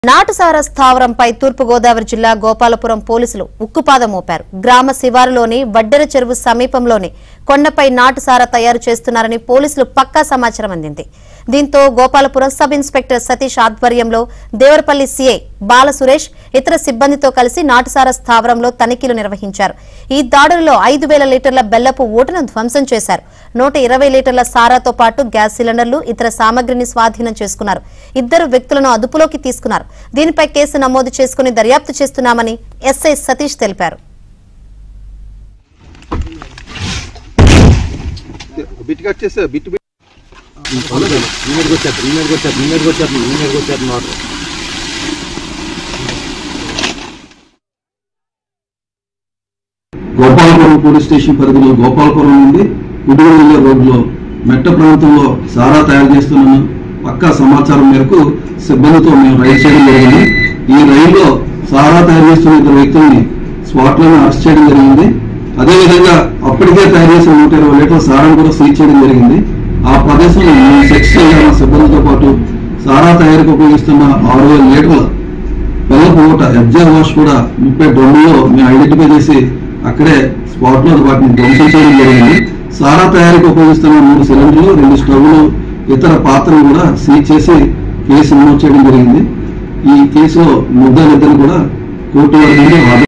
నాటుసార స్థావరంపై తూర్పుగోదావరి జిల్లా గోపాలపురం పోలీసులు ఉక్కుపాదం మోపారు గ్రామ శివారులోని వడ్డెర చెరువు సమీపంలోని కొండపై నాటుసార తయారు చేస్తున్నారని పోలీసులు పక్కా సమాచారం అందింది దీంతో గోపాలపురం సబ్ ఇన్స్పెక్టర్ సతీష్ ఆధ్వర్యంలో దేవరపల్లి సీఐ బాల సురేష్ ఇతర సిబ్బందితో కలిసి నాటుసార స్థావరంలో తనిఖీలు నిర్వహించారు ఈ దాడులలో ఐదు వేల లీటర్ల బెల్లపు ఊటను ధ్వంసం చేశారు నూట ఇరవై లీటర్ల సారాతో పాటు గ్యాస్ సిలిండర్లు ఇతర సామగ్రిని స్వాధీనం చేసుకున్నారు ఇద్దరు వ్యక్తులను అదుపులోకి తీసుకున్నారు దీనిపై కేసు నమోదు చేసుకుని దర్యాప్తు చేస్తున్నామని ఎస్ఐ సతీష్ తెలిపారు బిట్ కట్ చేస్తే బిట్ బిట్ నీళ్ళకి వచ్చేది నీళ్ళకి వచ్చేది నీళ్ళకి వచ్చేది నీళ్ళకి వచ్చేది వాటర్ గోపాలపురం పోలీస్ స్టేషన్ పరిధిలో గోపాలపురం నుండి ఉడుగుల రోడ్లో మెట్ట ప్రాంతంలో సారా తయారు చేస్తున్న పక్కా సమాచారం మేరకు సిబ్బందితో మేము రైడ్ చేయడం జరిగింది ఈ రైల్లో సారా తయారు చేస్తున్న ఇద్దరు వ్యక్తుల్ని స్పాట్లను అరెస్ట్ చేయడం జరిగింది అదేవిధంగా అప్పటికే తయారు చేసిన నూట ఇరవై లీటర్ల సారాను కూడా సీజ్ చేయడం జరిగింది ఆ ప్రదేశంలో మేము సెక్స్ చేయాలన్న సిబ్బందితో పాటు సారా తయారీకి ఉపయోగిస్తున్న ఆరు వేల లీటర్ల బెల్లపు ఊట ఎబ్జర్ వాష్ కూడా ముప్పై డ్రమ్ముల్లో మేము ఐడెంటిఫై చేసి అక్కడే స్పాట్ లో వాటిని ధ్వంసం చేయడం జరిగింది సారా తయారీకి ఉపయోగిస్తున్న మూడు సిలిండర్లు రెండు స్టవ్లు ఇతర పాత్రలు కూడా సీజ్ చేసి కేసు నమోదు చేయడం జరిగింది ఈ కేసులో ముద్దాలిద్దరు కూడా కోర్టు వారి ముందు హాజరు